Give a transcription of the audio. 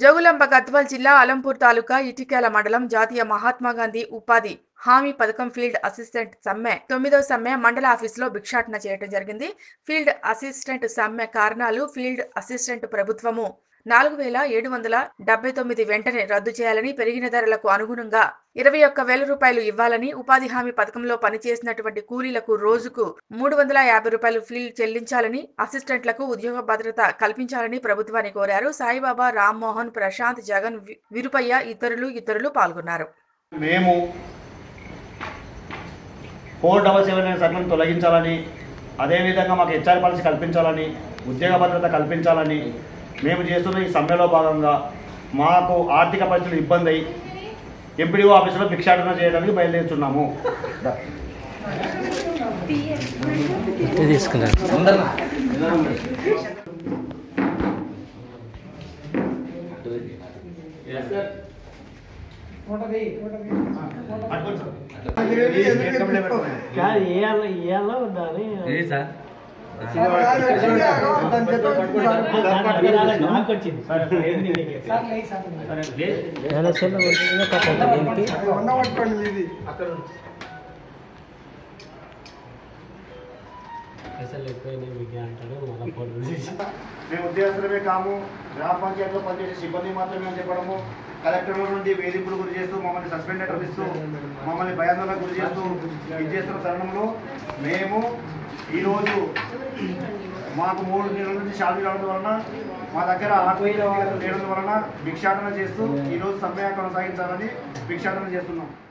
జోగులాంబ గద్వాల్ జిల్లా అలంపూర్ తాలూకా ఇటికేల మండలం జాతీయ మహాత్మా గాంధీ ఉపాధి హామీ పథకం ఫీల్డ్ అసిస్టెంట్ సమ్మె తొమ్మిదో సమ్మె మండల ఆఫీసులో భిక్షాటన చేయడం జరిగింది ఫీల్డ్ అసిస్టెంట్ సమ్మె కారణాలు ఫీల్డ్ అసిస్టెంట్ ప్రభుత్వము నాలుగు వేల ఏడు వందల డెబ్బై తొమ్మిది వెంటనే రద్దు చేయాలని పెరిగిన ధరలకు అనుగుణంగా ఇరవై ఒక్క వేల రూపాయలు ఇవ్వాలని ఉపాధి హామీ పథకంలో పనిచేసినటువంటి కూలీలకు రోజుకు మూడు వందల యాభై రూపాయలు ఫీల్డ్ చెల్లించాలని అసిస్టెంట్లకు ఉద్యోగ భద్రత కల్పించాలని ప్రభుత్వాన్ని కోరారు సాయిబాబా రామ్మోహన్ ప్రశాంత్ జగన్ వి- విరుపయ్య ఇతరులు ఇతరులు పాల్గొన్నారు మేము ఫోర్ డబల్ సెవెన్ అనే సర్లను తొలగించాలని అదేవిధంగా మాకు హెచ్ఆర్ పాలసీ కల్పించాలని ఉద్యోగ భద్రత కల్పించాలని మేము చేస్తున్న ఈ సమ్మెలో భాగంగా మాకు ఆర్థిక పరిస్థితులు ఇబ్బంది అయి ఎంపీడీఓ ఆఫీసులో భిక్షాటన చేయడానికి బయలుదేరుతున్నాము తీసుకున్నారు కాదు ఇయ్యాల ఇయ్యాల ఉండాలి నాకు వచ్చింది ఎలక్షన్లో ఉంటుందో కట్టండి దీనికి పైసలు ఎక్కువైనాయి మీకు అంటాడు మళ్ళీ ఫోన్ చేసి మేము ఉద్యోగస్తులమే కాము గ్రామ పంచాయతీలో పనిచేసే సిబ్బంది మాత్రమే అని చెప్పడము కలెక్టర్ నుండి వేధింపులు గురి చేస్తూ మమ్మల్ని సస్పెండ్ లెటర్ ఇస్తూ మమ్మల్ని భయాందోళన గురి చేస్తూ ఇది చేస్తున్న తరుణంలో మేము ఈరోజు మాకు మూడు నెలల నుంచి శాలరీ రావడం వలన మా దగ్గర ఆత్మీయ లేనందు వలన భిక్షాటన చేస్తూ ఈరోజు సమ్మె కొనసాగించాలని భిక్షాటన చేస్తున్నాం